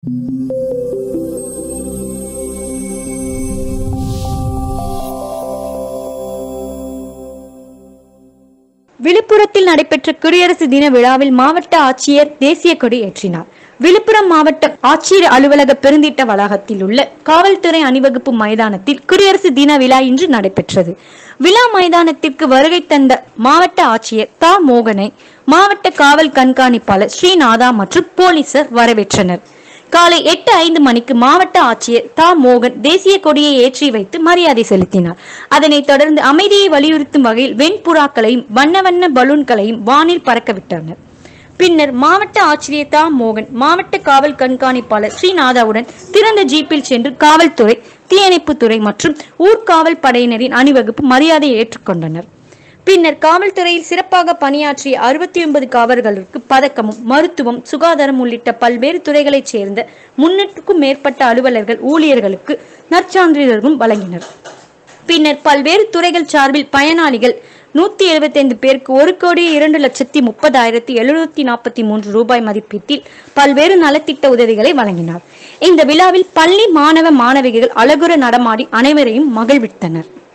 விழுப்புரத்தில் நடைபெற்ற குடியரசு தின விழாவில் மாவட்ட ஆட்சியர் தேசிய கொடி ஏற்றினார் விழுப்புரம் மாவட்ட ஆட்சியர் அலுவலக பெருந்திட்ட வளாகத்தில் உள்ள காவல்துறை அணிவகுப்பு மைதானத்தில் குடியரசு தின விழா இன்று நடைபெற்றது விழா மைதானத்திற்கு வருகை தந்த மாவட்ட ஆட்சியர் தா மோகனை மாவட்ட காவல் கண்காணிப்பாளர் ஸ்ரீநாதா மற்றும் போலீசார் வரவேற்றனர் காலை எட்டு ஐந்து மணிக்கு மாவட்ட ஆட்சியர் தா மோகன் தேசிய கொடியை ஏற்றி வைத்து மரியாதை செலுத்தினார் அதனைத் தொடர்ந்து அமைதியை வலியுறுத்தும் வகையில் வெண்புறாக்களையும் வண்ண வண்ண பலூன்களையும் வானில் பறக்க விட்டனர் பின்னர் மாவட்ட ஆட்சியர் தா மோகன் மாவட்ட காவல் கண்காணிப்பாளர் ஸ்ரீநாதாவுடன் திறந்த ஜீப்பில் சென்று காவல்துறை தீயணைப்புத்துறை மற்றும் ஊர்காவல் படையினரின் அணிவகுப்பு மரியாதை ஏற்றுக்கொண்டனர் பின்னர் காவல்துறையில் சிறப்பாக பணியாற்றிய அறுபத்தி ஒன்பது காவலர்களுக்கு பதக்கமும் மருத்துவம் சுகாதாரம் உள்ளிட்ட பல்வேறு துறைகளைச் சேர்ந்த முன்னூற்றுக்கும் மேற்பட்ட அலுவலர்கள் ஊழியர்களுக்கு நற்சான்றிதழ்களும் வழங்கினர் பின்னர் பல்வேறு துறைகள் சார்பில் பயனாளிகள் நூத்தி எழுபத்தைந்து பேருக்கு ஒரு கோடி இரண்டு லட்சத்தி முப்பதாயிரத்தி எழுநூத்தி நாற்பத்தி மூன்று ரூபாய் மதிப்பீட்டில் பல்வேறு நலத்திட்ட உதவிகளை வழங்கினார் இந்த விழாவில் பள்ளி மாணவ மாணவிகள் அழகுற நடமாடி அனைவரையும் மகிழ்வித்தனர்